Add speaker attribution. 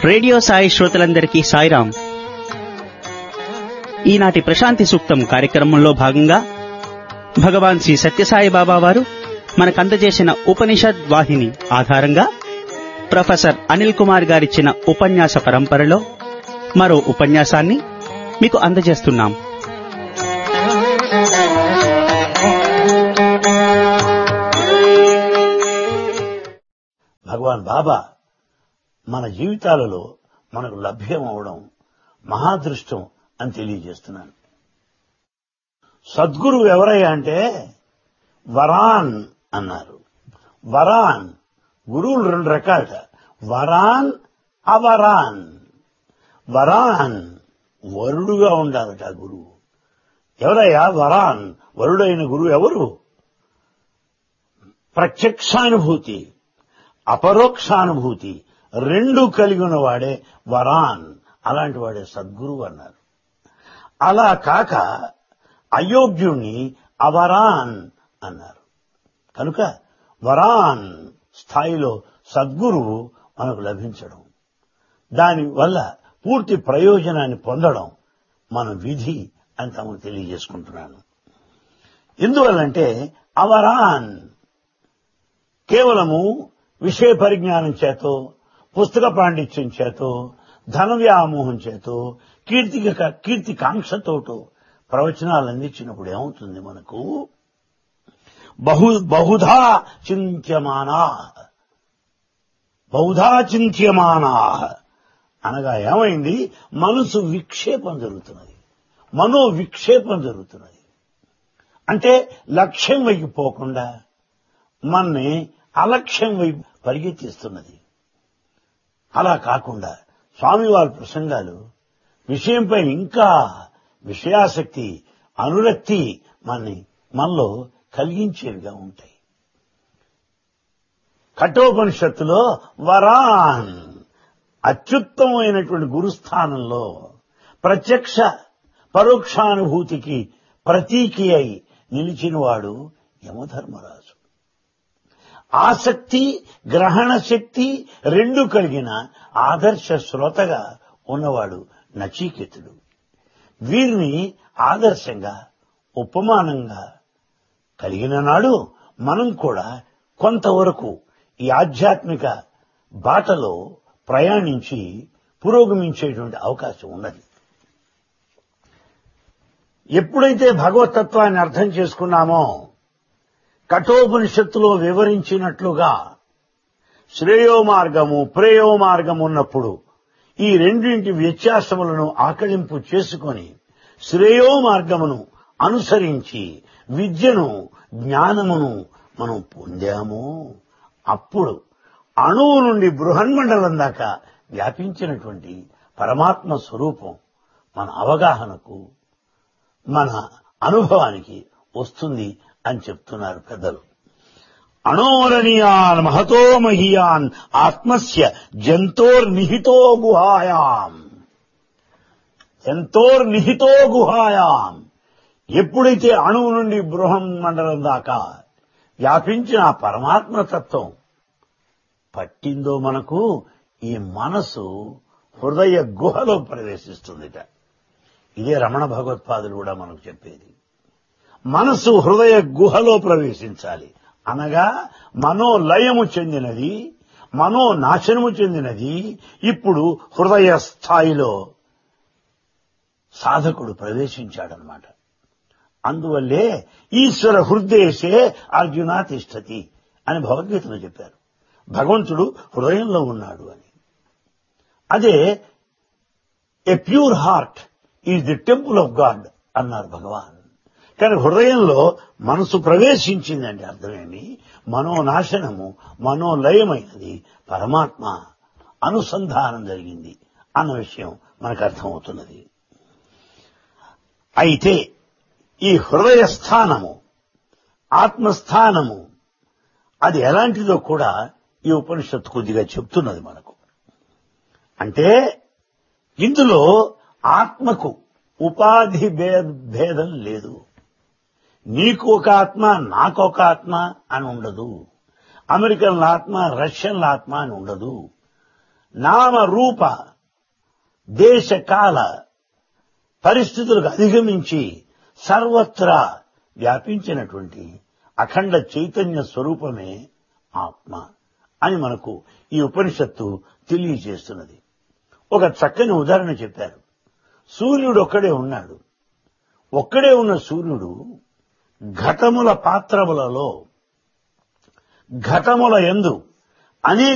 Speaker 1: radio Sai శ్రోతలందరికీ సాయిరాం ఈనాటి ప్రశాంతి సూక్తం కార్యక్రమంలో భాగంగా భగవాన్ శ్రీ సత్యసాయి బాబా వారు మనకు అందజేసిన ఉపనిషద్ వాహిని ఆధారంగా ప్రొఫెసర్ అనిల్ కుమార్ గారిచ్చిన ఉపన్యాస పరంపరలో మరో ఉపన్యాసాన్ని మీకు అందజేస్తున్నాం
Speaker 2: భగవాన్ బాబా మన జీవితాలలో మనకు లభ్యం అవడం మహాదృష్టం అని తెలియజేస్తున్నాను సద్గురు ఎవరయ్యా అంటే వరాన్ అన్నారు వరాన్ గురువులు రెండు రకాలట వరాన్ అవరాన్ వరాన్ వరుడుగా ఉండాలట ఆ గురువు ఎవరయ్యా వరాన్ వరుడైన గురువు ఎవరు ప్రత్యక్షానుభూతి అపరోక్షానుభూతి రెండు కలిగి ఉన్నవాడే వరాన్ అలాంటి వాడే సద్గురువు అన్నారు అలా కాక అయోగ్యుణ్ణి అవరాన్ అన్నారు కనుక వరాన్ స్థాయిలో సద్గురువు మనకు లభించడం దాని వల్ల పూర్తి ప్రయోజనాన్ని పొందడం మన విధి అని తమకు తెలియజేసుకుంటున్నాను ఎందువల్లంటే అవరాన్ కేవలము విషయ పరిజ్ఞానం చేతో పుస్తక పాండిత్యం చేతో ధన వ్యామోహం చేతో కీర్తి కీర్తి కాంక్షతోటో ప్రవచనాలు అందించినప్పుడు ఏమవుతుంది మనకు బహు బహుధా చింత్యమానా బహుధా చింత్యమానా అనగా ఏమైంది మనసు విక్షేపం జరుగుతున్నది మనో విక్షేపం జరుగుతున్నది అంటే లక్ష్యం వైపు పోకుండా మన్ని అలక్ష్యం వైపు పరిగెత్తిస్తున్నది అలా కాకుండా స్వామివారి ప్రసంగాలు విషయంపై ఇంకా విషయాసక్తి అనురక్తి మనని మనలో కలిగించేవిగా ఉంటాయి కఠోపనిషత్తులో వరాన్ అత్యుత్తమైనటువంటి గురుస్థానంలో ప్రత్యక్ష పరోక్షానుభూతికి ప్రతీకి అయి నిలిచినవాడు యమధర్మరాజు ఆసక్తి గ్రహణ శక్తి రెండు కలిగిన ఆదర్శ శ్రోతగా ఉన్నవాడు నచీకేతుడు వీరిని ఆదర్శంగా ఉపమానంగా కలిగిన నాడు మనం కూడా కొంతవరకు ఈ ఆధ్యాత్మిక బాటలో ప్రయాణించి పురోగమించేటువంటి అవకాశం ఉన్నది ఎప్పుడైతే భగవతత్వాన్ని అర్థం చేసుకున్నామో కఠోపనిషత్తులో వివరించినట్లుగా శ్రేయో మార్గము ప్రేయో మార్గం ఉన్నప్పుడు ఈ రెండింటి వ్యత్యాసములను ఆకలింపు చేసుకొని శ్రేయో మార్గమును అనుసరించి విద్యను జ్ఞానమును మనం పొందామో అప్పుడు అణువు నుండి బృహన్మండలం దాకా వ్యాపించినటువంటి పరమాత్మ స్వరూపం మన అవగాహనకు మన అనుభవానికి వస్తుంది అని చెప్తున్నారు పెద్దలు అణోరణీయాన్ మహతో మహీయాన్ ఆత్మస్య జంతోర్నిహితో గుహాయాం జంతోర్నిహితో గుహాయాం ఎప్పుడైతే అణువు నుండి బృహం మండలం దాకా వ్యాపించిన ఆ పరమాత్మతత్వం పట్టిందో మనకు ఈ మనసు హృదయ గుహలో ప్రవేశిస్తుందిట ఇదే రమణ భగవత్పాదులు కూడా మనకు చెప్పేది మనసు హృదయ గుహలో ప్రవేశించాలి అనగా మనోలయము చెందినది మనో నాశనము చెందినది ఇప్పుడు హృదయ స్థాయిలో సాధకుడు ప్రవేశించాడనమాట అందువల్లే ఈశ్వర హృదయసే అర్జున తిష్టతి అని భగవద్గీతలో చెప్పారు భగవంతుడు హృదయంలో ఉన్నాడు అని అదే a pure heart is the temple of God అన్నారు భగవాన్ కానీ హృదయంలో మనసు ప్రవేశించిందండి అర్థమేమి మనోనాశనము మనోలయమైనది పరమాత్మ అనుసంధానం జరిగింది అన్న విషయం మనకు అర్థమవుతున్నది అయితే ఈ హృదయ స్థానము ఆత్మస్థానము అది ఎలాంటిదో కూడా ఈ ఉపనిషత్తు కొద్దిగా చెప్తున్నది మనకు అంటే ఇందులో ఆత్మకు ఉపాధి భేదం లేదు నీకు ఒక ఆత్మ నాకు ఒక ఆత్మ అని ఉండదు అమెరికన్ల ఆత్మ రష్యన్ల ఆత్మ అని ఉండదు నామ రూప దేశ కాల పరిస్థితులకు అధిగమించి సర్వత్రా వ్యాపించినటువంటి అఖండ చైతన్య స్వరూపమే ఆత్మ అని మనకు ఈ ఉపనిషత్తు తెలియజేస్తున్నది ఒక చక్కని ఉదాహరణ చెప్పారు సూర్యుడు ఒక్కడే ఉన్నాడు ఒక్కడే ఉన్న సూర్యుడు ఘటముల పాత్రములలో ఘటముల ఎందు అనేక